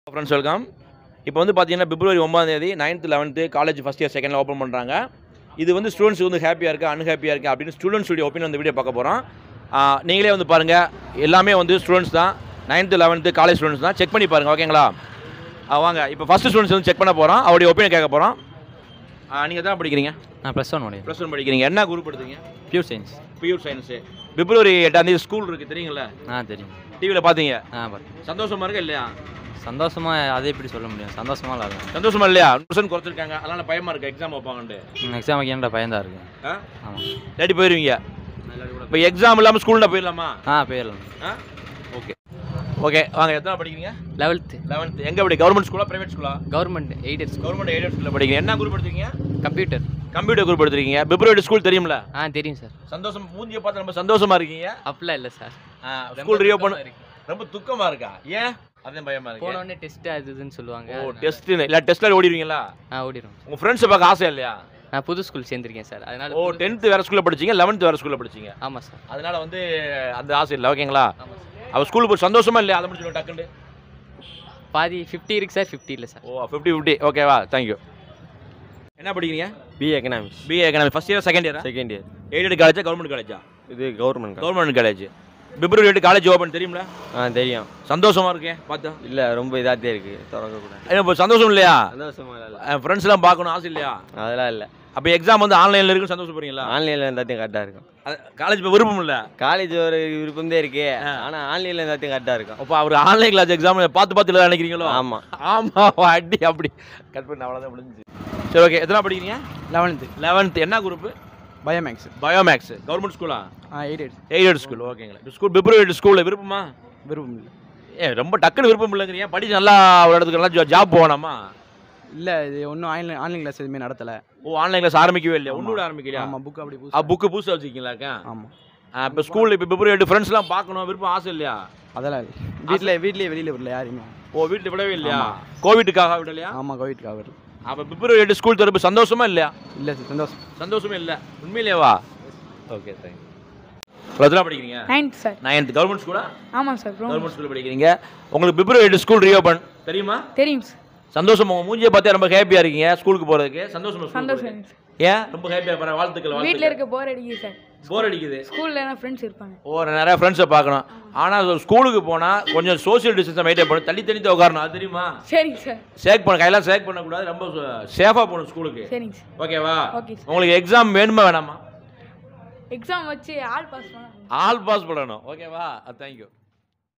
Friends welcome இப்போ வந்து பார்த்தீங்கன்னா பிப்ரவரி ஒன்பதாம் தேதி ninth eleventh college first year செகண்டில் ஓப்பன் பண்ணுறாங்க இது வந்து ஸ்டூடெண்ட்ஸ் வந்து ஹாப்பியாக இருக்குது அன்ஹாப்பியாக இருக்குது அப்படின்னு ஸ்டூடெண்ட்ஸுடைய ஒப்பீனியன் இந்த வீடியோ பார்க்க போகிறோம் நீங்களே வந்து பாருங்கள் எல்லாமே வந்து ஸ்டூடெண்ட்ஸ் தான் நைன்த்து லெவன்த்து காலேஜ் ஸ்டூடெண்ட்ஸ் தான் செக் பண்ணி பாருங்கள் ஓகேங்களா ஆ, வாங்க இப்போ ஃபஸ்ட்டு ஸ்டூடெண்ட்ஸ் வந்து செக் பண்ண போகிறோம் அவருடைய ஒப்பீனியன் கேட்க போகிறோம் நீங்கள் தான் படிக்கிறீங்க நான் ப்ளஸ் ஒன் உடைய ப்ளஸ் ஒன் படிக்கிறீங்க என்ன குரூப் எடுத்தீங்க பியூர் சயின்ஸ் பியூர் சயின்ஸு பிப்ரவரி எட்டாம் தேதி ஸ்கூல் இருக்குது தெரியுங்களா ஆ தெரியும் டிவியில் பார்த்தீங்க ஆ பார்த்தேன் சந்தோஷமா இருக்கா இல்லையா சந்தோஷமா அதை எப்படி சொல்ல முடியும் சந்தோஷமா இல்லாத சந்தோஷமா இல்லையா பர்சன்ட் குறைச்சிருக்காங்க அதனால பயமா இருக்கு எக்ஸாம் வைப்பாங்கன்ட்டு எக்ஸாம் வைக்கின்ற பயந்தா இருக்கு ஆ ஆமாம் இல்லாட்டி போயிருவீங்க இப்போ எக்ஸாம் இல்லாமல் ஸ்கூலில் போயிடலாமா ஆ போயிடலாம் ஆ ஓகே ஓகே வாங்க எத்தனை படிக்கிறீங்க லெவல்த்து லெவன்த் எங்கே படி கவர்மெண்ட் ஸ்கூலா பிரைவேட் ஸ்கூலா government aided school government aided ஸ்கூலில் படிக்கிறீங்க என்ன குரூப் எடுத்தீங்க கம்ப்யூட்டர் கம்ப்யூட்டர் குரூப் எடுத்துருக்கீங்க பிப்ரவரி ஸ்கூல் தெரியும்ல ஆ தெரியும் சார் சந்தோஷம் மூஞ்சியை பார்த்து ரொம்ப சந்தோஷமா இருக்கீங்க அப்படிலாம் இல்லை சார் ஸ்கூல் ரீஓப்பன் ரொம்ப துக்கமா இருக்கா ஏன் அதே பயமா போன இருக்கு உடனே டெஸ்ட் அது இதுன்னு சொல்லுவாங்க ஓ அதனால- டெஸ்ட் இல்லை டெஸ்ட்டில் ஓடிடுவீங்களா ஆ ஓடிடும் உங்க ஃப்ரெண்ட்ஸை பார்க்க ஆசை இல்லையா நான் புது ஸ்கூல் சேர்ந்துருக்கேன் சார் அதனால ஓ புது- டென்த்து வேற ஸ்கூலில் படிச்சீங்க லெவன்த் வேற ஸ்கூலில் படிச்சீங்க ஆமாம் சார் அதனால வந்து அந்த ஆசை இல்லை ஓகேங்களா ஆமாம் சார் அவ ஸ்கூலுக்கு போய் சந்தோஷமா இல்லையா அதை முடிச்சு டக்குண்டு பாதி ஃபிஃப்டி இருக்கு சார் ஃபிஃப்டி இல்லை சார் ஓ ஃபிஃப்டி ஃபிஃப்டி ஓகேவா தேங்க்யூ என்ன படிக்கிறீங்க BA economics BA economy first year second இயரா செகண்ட் இயர் எய்டட் காலேஜா கவர்மெண்ட் காலேஜா இது கவர்மெண்ட் கவர்மெண்ட் காலேஜ் பிப்ரவரி எட்டு காலேஜ் ஓப்பன் தெரியுங்களா ஆ தெரியும் சந்தோஷமா இருக்கேன் பார்த்தா இல்லை ரொம்ப இதாகத்தே இருக்குது திறக்கக்கூடாது ஏன்னா இப்போ சந்தோஷம் இல்லையா சந்தோஷமா இல்லை என் ஃப்ரெண்ட்ஸ்லாம் பார்க்கணும் ஆசை இல்லையா அதெல்லாம் இல்லை அப்போ எக்ஸாம் வந்து ஆன்லைனில் இருக்குன்னு சந்தோஷப்படுறீங்களா ஆன்லைனில் இருந்தாத்தையும் கரெக்டாக இருக்கும் காலேஜ் இப்போ விருப்பம் இல்லை காலேஜ் ஒரு விருப்பம் தான் இருக்கு ஆனால் ஆன்லைனில் இருந்தாத்தையும் கரெக்டாக இருக்கும் அப்போ அவர் ஆன்லைன் கிளாஸ் எக்ஸாம் பார்த்து பார்த்து எழுத நினைக்கிறீங்களோ ஆமாம் ஆமா அடி அப்படி கட் பண்ணி அவ்வளோதான் முடிஞ்சு சரி ஓகே எத்தனை படிக்கிறீங்க லெவன்த்து லெவன்த் என்ன குரூப் பயோமேக்ஸ் பயோமேக்ஸ் கவர்மெண்ட் ஸ்கூலா ஆ எய்டட் எய்டட் ஸ்கூல் ஓகேங்களா ஸ்கூல் பிப்ரவரி ஸ்கூலில் விருப்பமா விருப்பம் இல்லை ஏ ரொம்ப டக்குன்னு விருப்பம் இல்லைங்கிறீங்க படிச்சு நல்லா ஒரு இடத்துக்கு நல்லா ஜாப் போகணுமா இல்லை இது ஒன்றும் ஆன்லைன் ஆன்லைன் கிளாஸ் எதுவுமே நடத்தலை ஓ ஆன்லைன் கிளாஸ் ஆரம்பிக்கவே இல்லையா ஒன்னோட ஆரம்பிக்கலையா ஆமாம் புக் அப்படி ஆ புக்கு புதுசாக வச்சுருக்கீங்களாக்கா ஆமாம் இப்போ ஸ்கூலில் இப்போ பிப்ரவரி எட்டு ஃப்ரெண்ட்ஸ்லாம் பார்க்கணும் விருப்பம் ஆசை இல்லையா அதெல்லாம் இல்லை வீட்டில் வீட்லேயே வெளியில் விடல யாரையுமே ஓ வீட்டில் விடவே இல்லையா கோவிட்டுக்காக விடலையா ஆமாம் கோவிட்காக வரல அப்போ பிப்ரவரி எட்டு ஸ்கூல் திறப்பு சந்தோஷமா இல்லையா இல்லை சார் சந்தோஷம் சந்தோஷமே இல்லை உண்மையிலேவா ஓகே தேங்க் எத்தனை படிக்கிறீங்க நைன்த் சார் நைன்த் கவர்மெண்ட் ஸ்கூலா ஆமாம் சார் ரொம்ப கவர்மெண்ட் ஸ்கூல் படிக்கிறீங்க உங்களுக்கு பிப்ரவரி எட்டு ஸ்கூல் ரீஓபன் தெரியுமா தெரியும் சார் சந்தோஷம் உங்க மூஞ்சியை பார்த்தே ரொம்ப ஹாப்பியா இருக்கீங்க ஸ்கூலுக்கு போறதுக்கு சந்தோஷமா school சந்தோஷம் போறதுக்கு? ஏன் ரொம்ப ஹாப்பியா போற வாழ்த்துக்கள் வீட்டில் வாழ்த்துக்கள் இருக்க போர் அடிக்குது சார் போர் அடிக்குது ஸ்கூலில் என்ன ஃப்ரெண்ட்ஸ் இருப்பாங்க ஓ நிறைய ஃப்ரெண்ட்ஸை பார்க்கணும் ஆனால் ஸ்கூலுக்கு போனால் கொஞ்சம் சோஷியல் டிஸ்டன்ஸை மெயின்டைன் பண்ணி தள்ளி தள்ளி தான் உட்காரணும் அது தெரியுமா சரிங்க சார் சேக் பண்ண கையெல்லாம் சேக் பண்ணக்கூடாது ரொம்ப சேஃபாக போகணும் ஸ்கூலுக்கு சரிங்க சார் ஓகேவா ஓகே சார் உங்களுக்கு எக்ஸாம் வேணுமா வேணாமா எக்ஸாம் வச்சு ஆல் பாஸ் பண்ண ஆல் பாஸ் பண்ணணும் ஓகேவா தேங்க்யூ